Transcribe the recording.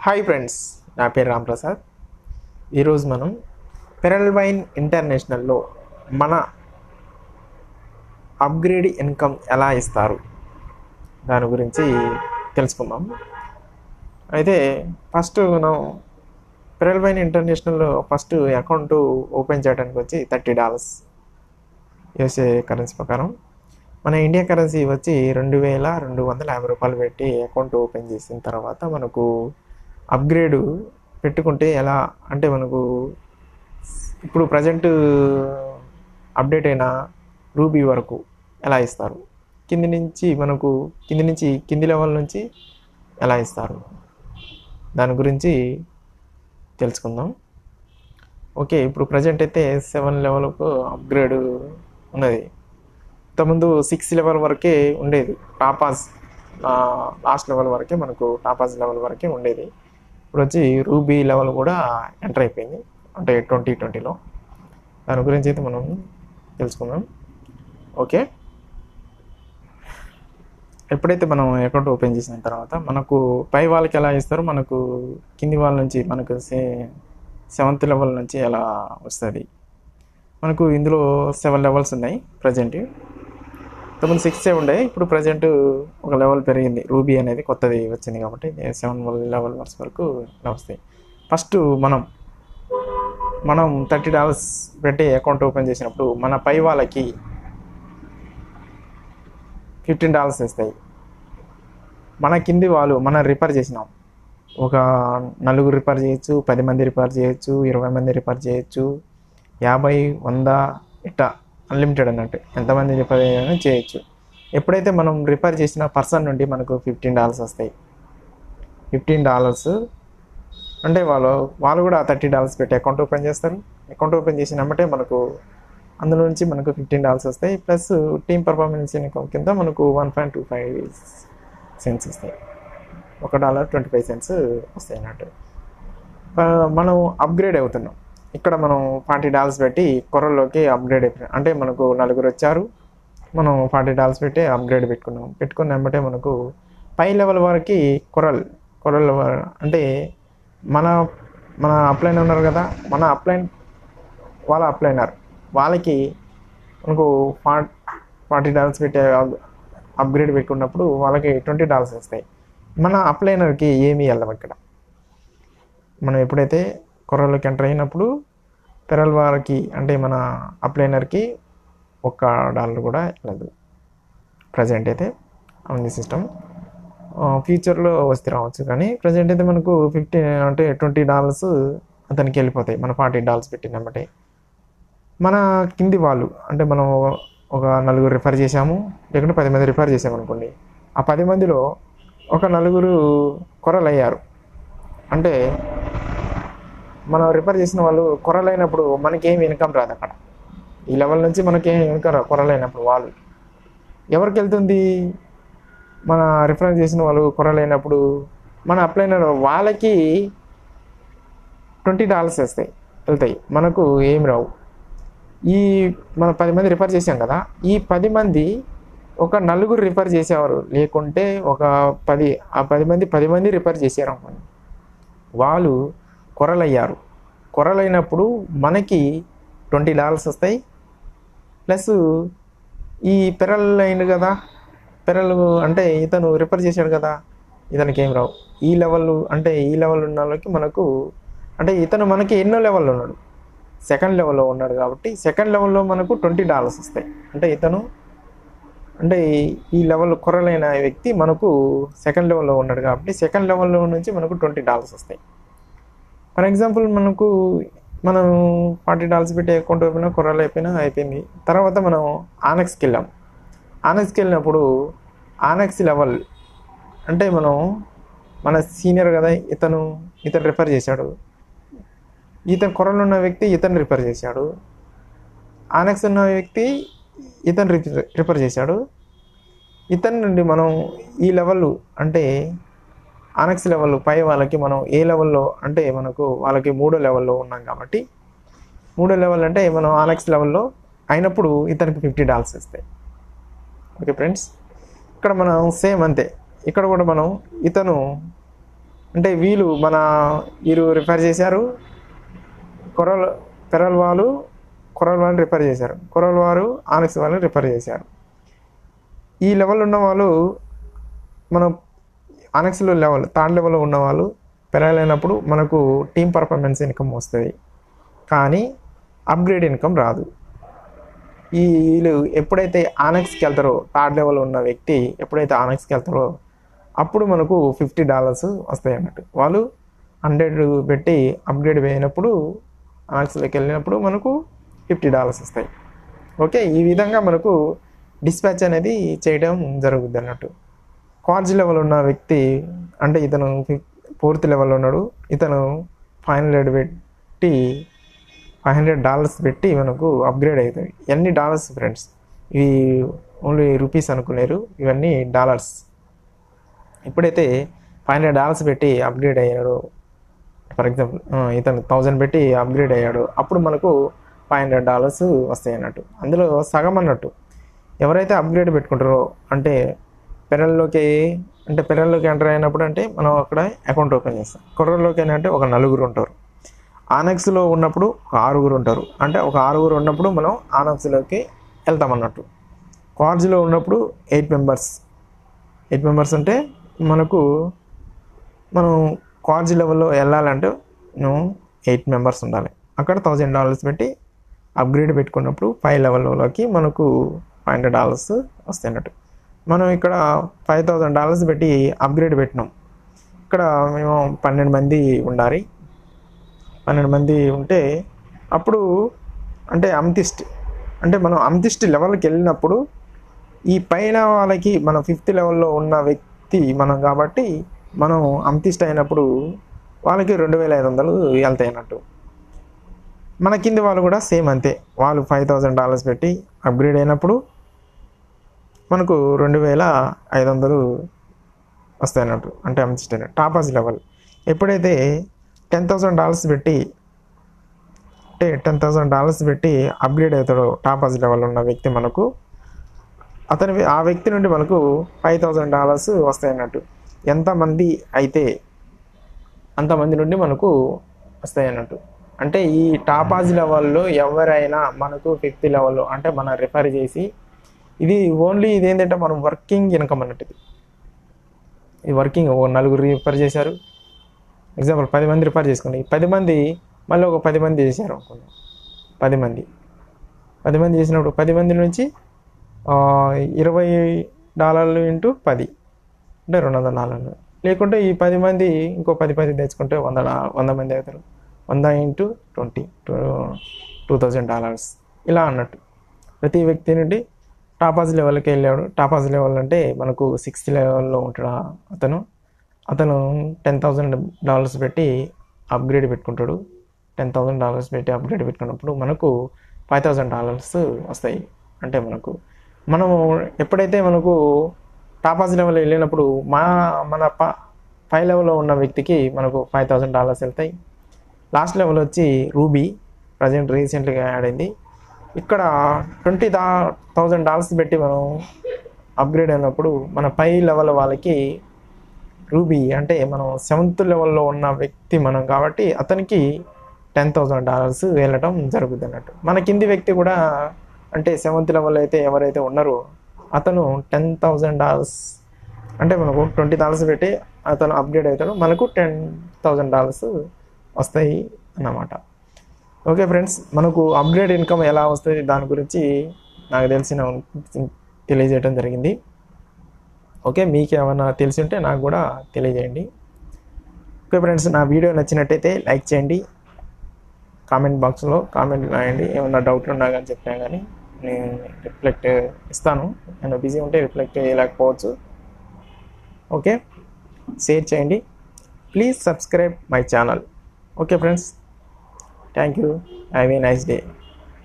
hi friends నా పేరు రాంప్రసాద్ ఈరోజు మనం పెరల్ వైన్ ఇంటర్నేషనల్లో మన అప్గ్రేడ్ ఇన్కమ్ ఎలా ఇస్తారు దాని గురించి తెలుసుకుందాం అయితే ఫస్ట్ మనం పెరల్ వైన్ ఇంటర్నేషనల్లో ఫస్ట్ అకౌంట్ ఓపెన్ చేయడానికి వచ్చి థర్టీ డాలర్స్ యూఎస్ఏ కరెన్సీ ప్రకారం మన ఇండియా కరెన్సీ వచ్చి రెండు వేల రెండు వందల యాభై రూపాయలు పెట్టి అకౌంట్ ఓపెన్ చేసిన తర్వాత మనకు అప్గ్రేడ్ పెట్టుకుంటే ఎలా అంటే మనకు ఇప్పుడు ప్రజెంట్ అప్డేట్ అయిన రూబీ వరకు ఎలా ఇస్తారు కింది నుంచి మనకు కింది నుంచి కింది లెవెల్ నుంచి ఎలా ఇస్తారు దాని గురించి తెలుసుకుందాం ఓకే ఇప్పుడు ప్రజెంట్ అయితే సెవెన్ లెవెల్కు అప్గ్రేడ్ ఉన్నది ఇంతకుముందు సిక్స్ లెవెల్ వరకే ఉండేది టాపాస్ లాస్ట్ లెవెల్ వరకే మనకు టాపాస్ లెవెల్ వరకే ఉండేది ఇప్పుడు వచ్చి రూబీ లెవెల్ కూడా ఎంటర్ అయిపోయింది అంటే ట్వంటీ ట్వంటీలో దాని గురించి అయితే మనం తెలుసుకుందాం ఓకే ఎప్పుడైతే మనం అకౌంట్ ఓపెన్ చేసిన తర్వాత మనకు పై వాళ్ళకి ఎలా ఇస్తారో మనకు కింది వాళ్ళ నుంచి మనకు సే సెవెంత్ లెవెల్ నుంచి ఎలా వస్తుంది మనకు ఇందులో సెవెన్ లెవెల్స్ ఉన్నాయి ప్రజెంట్ ఇంతకుముందు సిక్స్ ఉండే ఇప్పుడు ప్రజెంట్ ఒక లెవెల్ పెరిగింది రూబీ అనేది కొత్తది వచ్చింది కాబట్టి సెవెన్ లెవెల్ వర్స్ వరకు ఇలా వస్తాయి ఫస్ట్ మనం మనం థర్టీ డాలర్స్ పెట్టి అకౌంట్ ఓపెన్ చేసినప్పుడు మన పై వాళ్ళకి ఫిఫ్టీన్ డాలర్స్ ఇస్తాయి మన కింది వాళ్ళు మనం రిపేర్ చేసినాం ఒక నలుగురు రిపేర్ చేయొచ్చు పది మంది రిపేర్ చేయొచ్చు ఇరవై మంది రిపేర్ చేయొచ్చు యాభై వంద ఇట్లా అన్లిమిటెడ్ అన్నట్టు ఎంతమంది రిపేర్ అయినా చేయొచ్చు ఎప్పుడైతే మనం రిపేర్ చేసిన పర్సన్ నుండి మనకు ఫిఫ్టీన్ డాలర్స్ వస్తాయి ఫిఫ్టీన్ డాలర్స్ అంటే వాళ్ళు వాళ్ళు కూడా థర్టీ డాలర్స్ పెట్టి అకౌంట్ ఓపెన్ చేస్తారు అకౌంట్ ఓపెన్ చేసినమ్మటే మనకు అందులో నుంచి మనకు ఫిఫ్టీన్ డాలర్స్ వస్తాయి ప్లస్ టీమ్ పర్ఫార్మెన్స్ ఇన్కమ్ కింద మనకు one point two five cents వస్తాయి ఒక డాలర్ ట్వంటీ ఫైవ్ సెంట్స్ వస్తాయి అన్నట్టు ఆ, మనం అప్గ్రేడ్ అవుతున్నాం ఇక్కడ మనం ఫార్టీ డాలర్స్ పెట్టి కొరల్లోకి అప్గ్రేడ్ అయిపోయినాం అంటే మనకు నలుగురు వచ్చారు మనం ఫార్టీ డాలర్స్ పెట్టి అప్గ్రేడ్ పెట్టుకున్నాం పెట్టుకున్న వెంబటే మనకు పై లెవెల్ వరకు కొరల్ కొరల్ వ- అంటే మన మన అప్లైన్ ఉన్నారు కదా మన అప్లైన్ వాళ్ళ అప్లైనర్ వాళ్ళకి మనకు ఫా ఫార్టీ డాలర్స్ పెట్టి అప్గ్రేడ్ పెట్టుకున్నప్పుడు వాళ్ళకి ట్వంటీ డాలర్స్ వస్తాయి మన అప్లైనర్కి ఏమీ వెళ్ళం ఇక్కడ మనం ఎప్పుడైతే కొర్రలోకి ఎంటర్ అయినప్పుడు పెరల్ వారికి అంటే మన అప్లైనర్కి ఒక్క డాలర్ కూడా వెళ్ళదు ప్రజెంట్ అయితే ఉంది సిస్టమ్ ఫ్యూచర్లో వస్తే రావచ్చు కానీ ప్రజెంట్ అయితే మనకు ఫిఫ్టీ అంటే ట్వంటీ డాలర్స్ అతనికి వెళ్ళిపోతాయి మన ఫార్టీ డాలర్స్ పెట్టినమ్మటే మన కింది వాళ్ళు అంటే మనం ఒక నలుగురు రిఫర్ చేసాము లేకుంటే పది మంది రిఫర్ చేసాము అనుకోండి ఆ పది మందిలో ఒక నలుగురు కొరలు అయ్యారు అంటే మనం రిఫర్ చేసిన వాళ్ళు కొరలైనప్పుడు మనకేం ఇన్కమ్ రాదు అక్కడ ఈ లెవెల్ నుంచి మనకేం ఇన్కమ్ రాదు కొరలైనప్పుడు వాళ్ళు ఎవరికి వెళ్తుంది మన రిఫరెన్స్ చేసిన వాళ్ళు కొరలైనప్పుడు మన అప్లైనర్ వాళ్ళకి ట్వంటీ డాలర్స్ వస్తాయి వెళ్తాయి మనకు ఏం రావు ఈ మన పది మంది రిఫర్ చేసాం కదా ఈ పది మంది ఒక నలుగురు రిఫర్ చేసేవారు లేకుంటే ఒక పది ఆ పది మంది పది మంది రిఫర్ చేశారు అనుకోండి వాళ్ళు కొరలయ్యారు కొరలైనప్పుడు మనకి ట్వంటీ డాలర్స్ వస్తాయి ప్లస్ ఈ పెరల్ అయింది కదా పెరల్ అంటే ఇతను రిఫర్ చేశాడు కదా ఇతనికి ఏం రావు ఈ లెవెల్ అంటే ఈ లెవెల్ ఉన్న వాళ్ళకి మనకు అంటే ఇతను మనకి ఎన్నో లెవెల్లో ఉన్నాడు సెకండ్ లెవెల్లో ఉన్నాడు కాబట్టి సెకండ్ లెవెల్లో మనకు ట్వంటీ డాలర్స్ వస్తాయి అంటే ఇతను అంటే ఈ- ఈ లెవెల్ కొరలైన వ్యక్తి మనకు సెకండ్ లెవెల్లో ఉన్నాడు కాబట్టి సెకండ్ లెవెల్లో నుంచి మనకు ట్వంటీ డాలర్స్ వస్తాయి ఫర్ ఎగ్జాంపుల్ మనకు మనం ఫార్టీ డాలర్స్ పెట్టి అకౌంట్ అయిపోయినా కొరలు అయిపోయినా అయిపోయింది తర్వాత మనం ఆనెక్స్కి వెళ్ళాం ఆనెక్స్కి వెళ్ళినప్పుడు ఆనెక్స్ లెవెల్ అంటే మనం మన సీనియర్ కదా ఇతను ఇతను రిఫర్ చేశాడు ఇతను కొరలు ఉన్న వ్యక్తి ఇతను రిఫర్ చేశాడు ఆనెక్స్ ఉన్న వ్యక్తి ఇతను రిప- రిఫర్ చేశాడు ఇతని నుండి మనం ఈ లెవెల్ అంటే ఆనెక్స్ లెవెల్ పై వాళ్ళకి మనం ఏ లెవెల్లో అంటే మనకు వాళ్ళకి మూడో లెవెల్లో ఉన్నాం కాబట్టి మూడో లెవెల్ అంటే మనం ఆనెక్స్ లెవెల్లో అయినప్పుడు ఇతనికి ఫిఫ్టీ డాలర్స్ ఇస్తాయి ఓకే ఫ్రెండ్స్ ఇక్కడ మనం సేమ్ అంతే ఇక్కడ కూడా మనం ఇతను అంటే వీళ్ళు మన వీరు రిఫర్ చేశారు కొరల్ పెరల్ వాళ్ళు కొరల్ వాళ్ళని రిఫర్ చేశారు కొరల్ వారు ఆనెక్స్ వాళ్ళని రిఫర్ చేశారు ఈ లెవెల్ ఉన్న వాళ్ళు మనం ఆనెక్స్లో లెవెల్ థర్డ్ లెవెల్లో ఉన్న వాళ్ళు పెరల్ అయినప్పుడు మనకు టీమ్ పర్ఫార్మెన్స్ ఇన్కమ్ వస్తుంది కానీ అప్గ్రేడ్ ఇన్కమ్ రాదు ఈ వీళ్ళు ఎప్పుడైతే ఆనెక్స్కి వెళ్తారో థర్డ్ లెవెల్ ఉన్న వ్యక్తి ఎప్పుడైతే ఆనెక్స్కి వెళ్తారో అప్పుడు మనకు ఫిఫ్టీ డాలర్స్ వస్తాయి అన్నట్టు వాళ్ళు హండ్రెడ్ పెట్టి అప్గ్రేడ్ అయినప్పుడు ఆనెక్స్లోకి వెళ్ళినప్పుడు మనకు ఫిఫ్టీ డాలర్స్ వస్తాయి ఓకే ఈ విధంగా మనకు డిస్పాచ్ అనేది చేయడం జరుగుద్ది అన్నట్టు క్వార్జ్ లెవెల్ ఉన్న వ్యక్తి అంటే ఇతను ఫోర్త్ లెవెల్లో ఉన్నాడు ఇతను ఫైవ్ హండ్రెడ్ పెట్టి ఫైవ్ హండ్రెడ్ డాలర్స్ పెట్టి మనకు అప్గ్రేడ్ అవుతాయి ఎన్ని డాలర్స్ ఫ్రెండ్స్ ఇవి ఓన్లీ రూపీస్ అనుకునేరు ఇవన్నీ డాలర్స్ ఎప్పుడైతే ఫైవ్ హండ్రెడ్ డాలర్స్ పెట్టి అప్గ్రేడ్ అయ్యాడో ఫర్ ఎగ్జాంపుల్ ఇతను థౌజండ్ పెట్టి అప్గ్రేడ్ అయ్యాడు అప్పుడు మనకు ఫైవ్ హండ్రెడ్ డాలర్స్ వస్తాయి అన్నట్టు అందులో సగం అన్నట్టు ఎవరైతే అప్గ్రేడ్ పెట్టుకుంటారో అంటే పెరల్లోకి అంటే పెరల్లోకి ఎంటర్ అయినప్పుడు అంటే మనం అక్కడ అకౌంట్ ఓపెన్ చేస్తాం కొర్రలోకి అంటే ఒక నలుగురు ఉంటారు ఆనెక్స్లో ఉన్నప్పుడు ఒక ఆరుగురు ఉంటారు అంటే ఒక ఆరుగురు ఉన్నప్పుడు మనం ఆనెక్స్లోకి వెళ్తాం అన్నట్టు కార్జ్లో ఉన్నప్పుడు ఎయిట్ మెంబర్స్ ఎయిట్ మెంబర్స్ అంటే మనకు మనం కార్జ్ లెవెల్లో వెళ్ళాలంటే నువ్వు ఎయిట్ మెంబర్స్ ఉండాలి అక్కడ థౌజండ్ డాలర్స్ పెట్టి అప్గ్రేడ్ పెట్టుకున్నప్పుడు ఫైవ్ లెవెల్లోకి మనకు ఫైవ్ హండ్రెడ్ డాలర్స్ వస్తాయి అన్నట్టు మనం ఇక్కడ ఫైవ్ థౌజండ్ డాలర్స్ పెట్టి అప్గ్రేడ్ పెట్టినాం ఇక్కడ మేము పన్నెండు మంది ఉండాలి పన్నెండు మంది ఉంటే అప్పుడు అంటే అమ్తిస్ట్ అంటే మనం అమ్తిస్ట్ లెవెల్కి వెళ్ళినప్పుడు ఈ పైన వాళ్ళకి మన ఫిఫ్త్ లెవెల్లో ఉన్న వ్యక్తి మనం కాబట్టి మనం అమ్తిస్ట్ అయినప్పుడు వాళ్ళకి రెండు వేల ఐదు వందలు వెళ్తాయి అన్నట్టు మన కింది వాళ్ళు కూడా సేమ్ అంతే వాళ్ళు ఫైవ్ థౌజండ్ డాలర్స్ పెట్టి అప్గ్రేడ్ అయినప్పుడు మనకు రెండు వేల ఐదు వందలు వస్తాయి అన్నట్టు అంటే అమ్తిస్ట్ అయిన టాపాస్ లెవెల్ ఎప్పుడైతే టెన్ థౌసండ్ డాలర్స్ పెట్టి అంటే టెన్ థౌసండ్ డాలర్స్ పెట్టి అప్గ్రేడ్ అవుతాడో టాపాస్ లెవెల్ ఉన్న వ్యక్తి మనకు అతని ఆ వ్యక్తి నుండి మనకు ఫైవ్ థౌసండ్ డాలర్స్ వస్తాయి అన్నట్టు ఎంతమంది అయితే అంతమంది నుండి మనకు వస్తాయి అన్నట్టు అంటే ఈ టాపాజ్ లెవెల్లో ఎవరైనా మనకు ఫిఫ్త్ లెవెల్లో అంటే మనం రిఫర్ చేసి ఇది ఓన్లీ ఇది ఏంటంటే మనం వర్కింగ్ ఇన్కమ్ అన్నట్టు ఇది ఇది వర్కింగ్ ఓ నలుగురు రిఫర్ చేశారు ఎగ్జాంపుల్ పది మంది రిఫర్ చేసుకోండి ఈ పది మంది మళ్ళీ ఒక పది మంది చేశారు అనుకుందాం పది మంది పది మంది చేసినప్పుడు పది మంది నుంచి ఆ, ఇరవై డాలర్లు ఇంటూ పది అంటే రెండు వందల డాలర్లు లేకుంటే ఈ పది మంది ఇంకో పది పది తెచ్చుకుంటే వంద డా- వంద మంది అవుతారు వంద into twenty two two thousand dollars ఇలా అన్నట్టు ప్రతి వ్యక్తి నుండి టాపాజ్ లెవెల్కి వెళ్ళాడు టాపాజ్ లెవెల్ అంటే మనకు సిక్స్త్ లెవెల్లో ఉంటాడు అతను అతను టెన్ థౌజండ్ డాలర్స్ పెట్టి అప్గ్రేడ్ పెట్టుకుంటాడు టెన్ థౌజండ్ డాలర్స్ పెట్టి అప్గ్రేడ్ పెట్టుకున్నప్పుడు మనకు ఫైవ్ థౌజండ్ డాలర్స్ వస్తాయి అంటే మనకు మనము ఎప్పుడైతే మనకు టాపాస్ లెవెల్ వెళ్ళినప్పుడు మా మన ప పై లెవెల్లో ఉన్న వ్యక్తికి మనకు ఫైవ్ థౌజండ్ డాలర్స్ వెళ్తాయి లాస్ట్ లెవెల్ వచ్చి రూబీ ప్రజెంట్ రీసెంట్గా యాడ్ అయింది ఇక్కడ ట్వంటీ దా థౌజండ్ డాలర్స్ పెట్టి మనం అప్గ్రేడ్ అయినప్పుడు మన పై లెవెల్ వాళ్ళకి రూబీ అంటే మనం సెవెంత్ లెవెల్లో ఉన్న వ్యక్తి మనం కాబట్టి అతనికి టెన్ థౌజండ్ డాలర్స్ వెళ్ళటం జరుగుతుంది అన్నట్టు మన కింది వ్యక్తి కూడా అంటే సెవెంత్ లెవెల్ అయితే ఎవరైతే ఉన్నారో అతను టెన్ థౌజండ్ డాలర్స్ అంటే మనకు ట్వంటీ డాలర్స్ పెట్టి అతను అప్గ్రేడ్ అవుతాడు మనకు టెన్ థౌజండ్ డాలర్స్ వస్తాయి అన్నమాట ఓకే ఫ్రెండ్స్ మనకు అప్గ్రేడ్ ఇన్కమ్ ఎలా వస్తుంది దాని గురించి నాకు తెలిసిన తెలియజేయడం జరిగింది ఓకే మీకు ఏమైనా తెలిసి ఉంటే నాకు కూడా తెలియజేయండి ఓకే ఫ్రెండ్స్ నా వీడియో నచ్చినట్టయితే లైక్ చేయండి కామెంట్ బాక్స్లో కామెంట్ రాయండి ఏమైనా డౌట్లు ఉన్నా కానీ చెప్పినా కానీ నేను రిఫ్లెక్ట్ ఇస్తాను నేను బిజీ ఉంటే రిఫ్లెక్ట్ చేయలేకపోవచ్చు ఓకే షేర్ చేయండి please subscribe my channel okay friends thank you have a nice day